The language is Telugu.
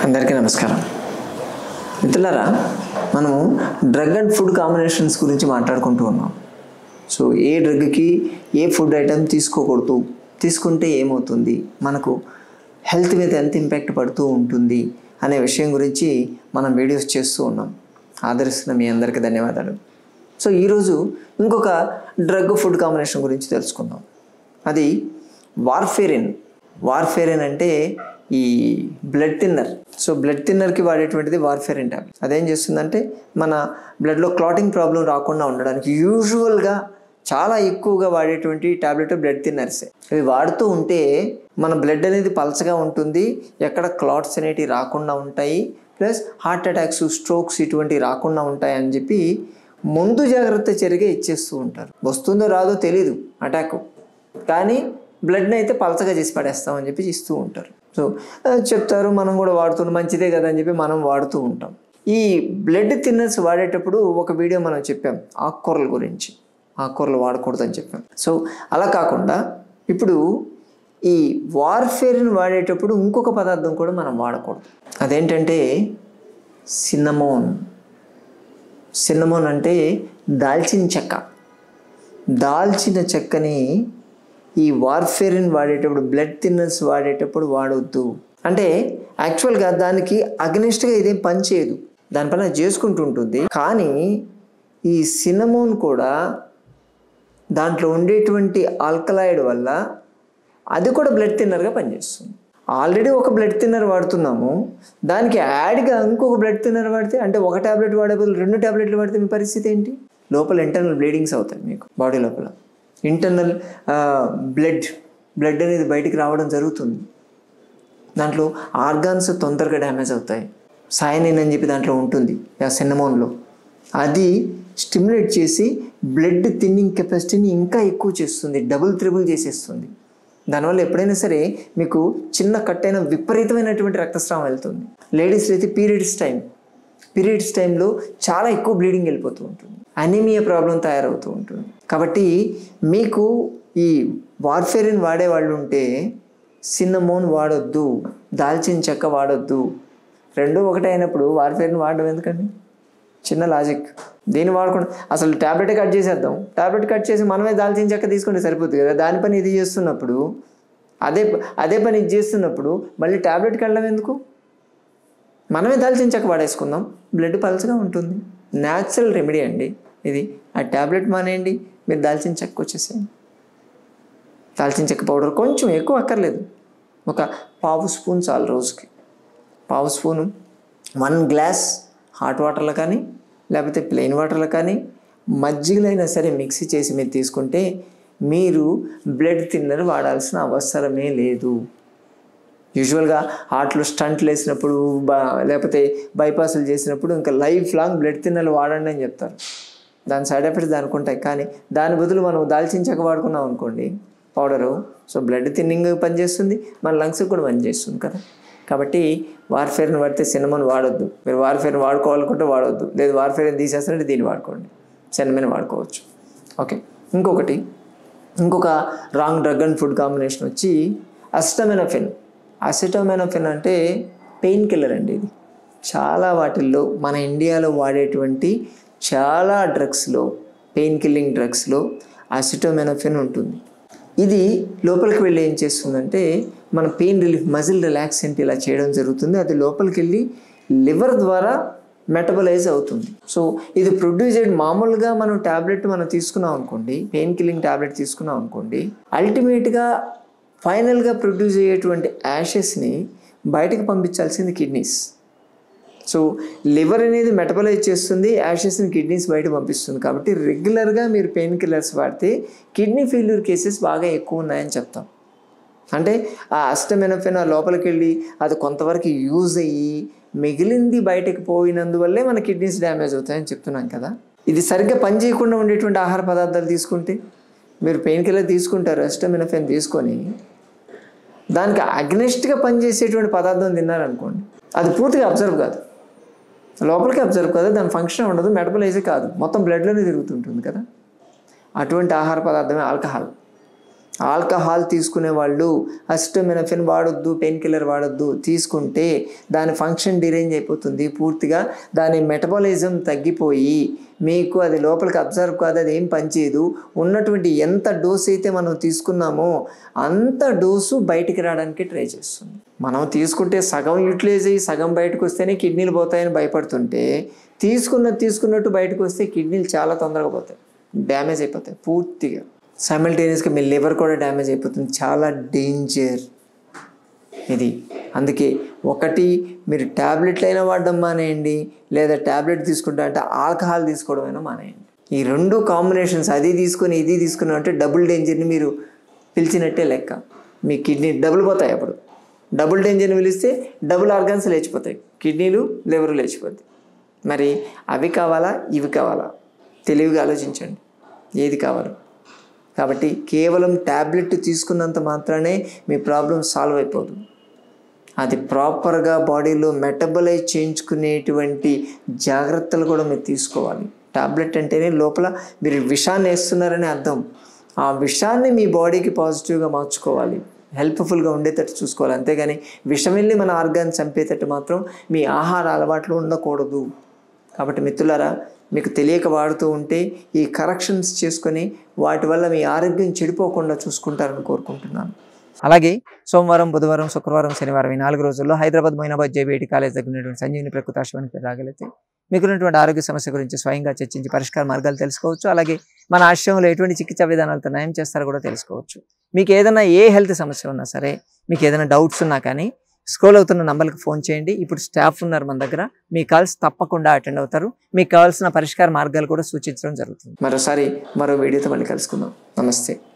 అందరికీ నమస్కారం మిత్రులారా మనము డ్రగ్ అండ్ ఫుడ్ కాంబినేషన్స్ గురించి మాట్లాడుకుంటూ ఉన్నాం సో ఏ డ్రగ్కి ఏ ఫుడ్ ఐటమ్ తీసుకోకూడదు తీసుకుంటే ఏమవుతుంది మనకు హెల్త్ మీద ఎంత ఇంపాక్ట్ పడుతూ ఉంటుంది అనే విషయం గురించి మనం వీడియోస్ చేస్తూ ఉన్నాం ఆదరిస్తున్న మీ అందరికీ ధన్యవాదాలు సో ఈరోజు ఇంకొక డ్రగ్ ఫుడ్ కాంబినేషన్ గురించి తెలుసుకుందాం అది వార్ఫేరిన్ వార్ఫేరిన్ అంటే ఈ బ్లడ్ థిన్నర్ సో బ్లడ్ థిన్నర్కి వాడేటువంటిది వార్ఫేరిన్ ట్యాబ్లెట్ అదేం చేస్తుందంటే మన బ్లడ్లో క్లాటింగ్ ప్రాబ్లం రాకుండా ఉండడానికి యూజువల్గా చాలా ఎక్కువగా వాడేటువంటి టాబ్లెట్ బ్లడ్ థిన్నర్సే ఇవి వాడుతూ ఉంటే మన బ్లడ్ అనేది పలచగా ఉంటుంది ఎక్కడ క్లాట్స్ అనేటివి రాకుండా ఉంటాయి ప్లస్ హార్ట్ అటాక్స్ స్ట్రోక్స్ ఇటువంటివి రాకుండా ఉంటాయి అని చెప్పి ముందు జాగ్రత్త చర్యగా ఇచ్చేస్తూ ఉంటారు వస్తుందో రాదో తెలీదు అటాక్ కానీ బ్లడ్ని అయితే పలచగా చేసి పడేస్తామని చెప్పి ఇస్తూ ఉంటారు సో ఆ, చెప్తారు మనం కూడా వాడుతున్నాం మంచిదే కదా అని చెప్పి మనం వాడుతూ ఉంటాం ఈ బ్లడ్ థిన్నర్స్ వాడేటప్పుడు ఒక వీడియో మనం చెప్పాం ఆకుకూరల గురించి ఆకుకూరలు వాడకూడదని చెప్పాం సో అలా కాకుండా ఇప్పుడు ఈ వార్ఫేర్ని వాడేటప్పుడు ఇంకొక పదార్థం కూడా మనం వాడకూడదు అదేంటంటే సిన్నమోన్ సిన్నమోన్ అంటే దాల్చిన చెక్క దాల్చిన చెక్కని ఈ వార్ఫేరిన్ వాడేటప్పుడు బ్లడ్ థిన్నర్స్ వాడేటప్పుడు వాడొద్దు అంటే యాక్చువల్గా దానికి అగ్నిస్ట్గా ఇదేం పని చేయదు దానిపైన చేసుకుంటూ ఉంటుంది కానీ ఈ సినమోన్ కూడా దాంట్లో ఉండేటువంటి ఆల్కలాయిడ్ వల్ల అది కూడా బ్లడ్ థిన్నర్గా పనిచేస్తుంది ఆల్రెడీ ఒక బ్లడ్ థిన్నర్ వాడుతున్నాము దానికి యాడ్గా ఇంకొక బ్లడ్ థిన్నర్ వాడితే అంటే ఒక ట్యాబ్లెట్ వాడే బదులు రెండు ట్యాబ్లెట్లు వాడితే మీ పరిస్థితి ఏంటి లోపల ఇంటర్నల్ బ్లీడింగ్స్ అవుతాయి మీకు బాడీ లోపల ఇంటర్నల్ బ్లడ్ బ్లడ్ అనేది బయటికి రావడం జరుగుతుంది దాంట్లో ఆర్గాన్స్ తొందరగా డ్యామేజ్ అవుతాయి సాయనిన్ అని చెప్పి దాంట్లో ఉంటుంది ఆ సిన్నమోన్లో అది స్టిమ్యులేట్ చేసి బ్లడ్ థిన్నింగ్ కెపాసిటీని ఇంకా ఎక్కువ చేస్తుంది డబుల్ త్రిబుల్ చేసేస్తుంది దానివల్ల ఎప్పుడైనా సరే మీకు చిన్న కట్టైన విపరీతమైనటువంటి రక్తస్రావం వెళ్తుంది లేడీస్ అయితే పీరియడ్స్ టైం పీరియడ్స్ టైంలో చాలా ఎక్కువ బ్లీడింగ్ వెళ్ళిపోతూ ఉంటుంది అనీమియా ప్రాబ్లం తయారవుతూ ఉంటుంది కాబట్టి మీకు ఈ వార్ఫేరిన్ వాడే వాళ్ళు ఉంటే సిన్నమోన్ వాడొద్దు దాల్చిన చెక్క వాడొద్దు రెండు ఒకటే అయినప్పుడు వార్ఫేరిన్ వాడడం ఎందుకండి చిన్న లాజిక్ దీన్ని వాడకుండా అసలు ట్యాబ్లెట్ కట్ చేసేద్దాం ట్యాబ్లెట్ కట్ చేసి మనమే దాల్చిన చెక్క తీసుకుంటే సరిపోతుంది కదా దాని పని ఇది చేస్తున్నప్పుడు అదే అదే పని ఇది చేస్తున్నప్పుడు మళ్ళీ ట్యాబ్లెట్కి వెళ్ళడం ఎందుకు మనమే దాల్చిన చెక్క వాడేసుకుందాం బ్లడ్ పల్చగా ఉంటుంది న్యాచురల్ రెమెడీ అండి ఇది ఆ ట్యాబ్లెట్ మానేయండి మీరు దాల్చిన చెక్క వచ్చేసేయండి దాల్చిన చెక్క పౌడర్ కొంచెం ఎక్కువ అక్కర్లేదు ఒక పావు స్పూన్ చాలు రోజుకి పావు స్పూను వన్ గ్లాస్ హాట్ వాటర్లో కానీ లేకపోతే ప్లెయిన్ వాటర్లో కానీ మజ్జిగలో అయినా సరే మిక్సీ చేసి మీరు తీసుకుంటే మీరు బ్లడ్ థిన్నర్ వాడాల్సిన అవసరమే లేదు యూజువల్గా హార్ట్లో స్టంట్లు వేసినప్పుడు బా లేకపోతే బైపాస్లు చేసినప్పుడు ఇంకా లైఫ్ లాంగ్ బ్లడ్ థిన్నర్లు వాడండి అని చెప్తారు దాని సైడ్ ఎఫెక్ట్స్ దానికి ఉంటాయి కానీ దాని బదులు మనం దాల్చిన చెక్క వాడుకున్నాం అనుకోండి పౌడరు సో బ్లడ్ థిన్నింగ్ పనిచేస్తుంది మన లంగ్స్కి కూడా పనిచేస్తుంది కదా కాబట్టి వార్ఫేర్ని వాడితే సినిమాని వాడొద్దు మీరు వార్ఫేర్ని వాడుకోవాలనుకుంటే వాడొద్దు లేదు వార్ఫేర్ని తీసేస్తారంటే దీన్ని వాడుకోండి సినిమాని వాడుకోవచ్చు ఓకే ఇంకొకటి ఇంకొక wrong drug and food combination వచ్చి అసిటమినోఫిన్ అసిటమినోఫిన్ అంటే పెయిన్ కిల్లర్ అండి ఇది చాలా వాటిల్లో మన ఇండియాలో వాడేటువంటి చాలా డ్రగ్స్లో పెయిన్ కిల్లింగ్ డ్రగ్స్లో అసిటోమెనోఫిన్ ఉంటుంది ఇది లోపలికి వెళ్ళి ఏం చేస్తుందంటే మన పెయిన్ రిలీఫ్ మజిల్ రిలాక్సెంట్ ఇలా చేయడం జరుగుతుంది అది లోపలికి వెళ్ళి లివర్ ద్వారా మెటబలైజ్ అవుతుంది సో ఇది ప్రొడ్యూస్ చేయడం మామూలుగా మనం ట్యాబ్లెట్ మనం తీసుకున్నాం అనుకోండి పెయిన్ కిల్లింగ్ ట్యాబ్లెట్ తీసుకున్నాం అనుకోండి అల్టిమేట్గా ఫైనల్గా ప్రొడ్యూస్ అయ్యేటువంటి యాషెస్ని బయటకు పంపించాల్సింది కిడ్నీస్ సో లివర్ అనేది మెటబలైజ్ చేస్తుంది యాషెస్ని కిడ్నీస్ బయట పంపిస్తుంది కాబట్టి రెగ్యులర్గా మీరు పెయిన్ కిల్లర్స్ వాడితే కిడ్నీ ఫెయిల్యూర్ కేసెస్ బాగా ఎక్కువ ఉన్నాయని చెప్తాం అంటే ఆ అష్టమెనఫెన్ ఆ లోపలికి వెళ్ళి అది కొంతవరకు యూజ్ అయ్యి మిగిలింది బయటకు పోయినందువల్లే మన కిడ్నీస్ డ్యామేజ్ అవుతాయని చెప్తున్నాం కదా ఇది సరిగ్గా పని చేయకుండా ఉండేటువంటి ఆహార పదార్థాలు తీసుకుంటే మీరు పెయిన్ కిల్లర్ తీసుకుంటారు అష్టమినఫెన్ తీసుకొని దానికి అగ్నెస్ట్గా పనిచేసేటువంటి పదార్థం తిన్నారనుకోండి అది పూర్తిగా అబ్జర్వ్ కాదు లోపలికి అబ్జర్వ్ కాదు దాని ఫంక్షన్ ఉండదు మెటబలైజే కాదు మొత్తం బ్లడ్లోనే తిరుగుతుంటుంది కదా అటువంటి ఆహార పదార్థమే ఆల్కహాల్ ఆల్కహాల్ తీసుకునే వాళ్ళు అసిటమినఫిన్ వాడొద్దు పెయిన్ కిల్లర్ వాడొద్దు తీసుకుంటే దాని ఫంక్షన్ డిరేంజ్ అయిపోతుంది పూర్తిగా దాని మెటబాలిజం తగ్గిపోయి మీకు అది లోపలికి అబ్జర్వ్ కాదు అది ఏం పనిచేయదు ఉన్నటువంటి ఎంత డోస్ అయితే మనం తీసుకున్నామో అంత డోసు బయటికి రావడానికి ట్రై చేస్తుంది మనం తీసుకుంటే సగం యూటిలైజ్ అయ్యి సగం బయటకు వస్తేనే కిడ్నీలు పోతాయని భయపడుతుంటే తీసుకున్నది తీసుకున్నట్టు బయటకు వస్తే కిడ్నీలు చాలా తొందరగా పోతాయి డ్యామేజ్ అయిపోతాయి పూర్తిగా సైమల్టేనియస్గా మీ లివర్ కూడా డ్యామేజ్ అయిపోతుంది చాలా డేంజర్ ఇది అందుకే ఒకటి మీరు ట్యాబ్లెట్లు అయినా వాడడం మానేయండి లేదా ట్యాబ్లెట్ తీసుకుంటా అంటే ఆల్కహాల్ తీసుకోవడం అయినా మానేయండి ఈ రెండు కాంబినేషన్స్ అది తీసుకొని ఇది తీసుకున్నాం అంటే డబుల్ డేంజర్ని మీరు పిలిచినట్టే లెక్క మీ కిడ్నీ డబుల్ పోతాయి అప్పుడు డబుల్ డేంజర్ని పిలిస్తే డబుల్ ఆర్గాన్స్ లేచిపోతాయి కిడ్నీలు లివర్ లేచిపోతాయి మరి అవి కావాలా ఇవి కావాలా తెలివిగా ఆలోచించండి ఏది కావాలో కాబట్టి కేవలం ట్యాబ్లెట్ తీసుకున్నంత మాత్రానే మీ ప్రాబ్లం సాల్వ్ అయిపోదు అది ప్రాపర్గా బాడీలో మెటబలైజ్ చేయించుకునేటువంటి జాగ్రత్తలు కూడా మీరు తీసుకోవాలి టాబ్లెట్ అంటేనే లోపల మీరు విషాన్ని వేస్తున్నారని అర్థం ఆ విషాన్ని మీ బాడీకి పాజిటివ్గా మార్చుకోవాలి హెల్ప్ఫుల్గా ఉండేటట్టు చూసుకోవాలి అంతేగాని విషం వెళ్ళి మన ఆర్గాన్ చంపేటట్టు మాత్రం మీ ఆహార అలవాట్లు ఉండకూడదు కాబట్టి మిత్రులారా మీకు తెలియక వాడుతూ ఉంటే ఈ కరెక్షన్స్ చేసుకొని వాటి వల్ల మీ ఆరోగ్యం చెడిపోకుండా చూసుకుంటారని కోరుకుంటున్నాను అలాగే సోమవారం బుధవారం శుక్రవారం శనివారం ఈ నాలుగు రోజుల్లో హైదరాబాద్ మొయినాబాద్ జేబీఐటి కాలేజ్ దగ్గర ఉన్నటువంటి సంజీవిని ప్రకృతి ఆశ్రమానికి రాగలిగితే మీకున్నటువంటి ఆరోగ్య సమస్య గురించి స్వయంగా చర్చించి పరిష్కార మార్గాలు తెలుసుకోవచ్చు అలాగే మన ఆశ్రమంలో ఎటువంటి చికిత్సా విధానాలతో నయం చేస్తారో కూడా తెలుసుకోవచ్చు మీకు ఏదైనా ఏ హెల్త్ సమస్య ఉన్నా సరే మీకు ఏదైనా డౌట్స్ ఉన్నా కానీ స్క్రోల్ అవుతున్న నంబర్కి ఫోన్ చేయండి ఇప్పుడు స్టాఫ్ ఉన్నారు మన దగ్గర మీ కాల్స్ తప్పకుండా అటెండ్ అవుతారు మీకు కావాల్సిన పరిష్కార మార్గాలు కూడా సూచించడం జరుగుతుంది మరోసారి మరో వీడియోతో మళ్ళీ కలుసుకుందాం నమస్తే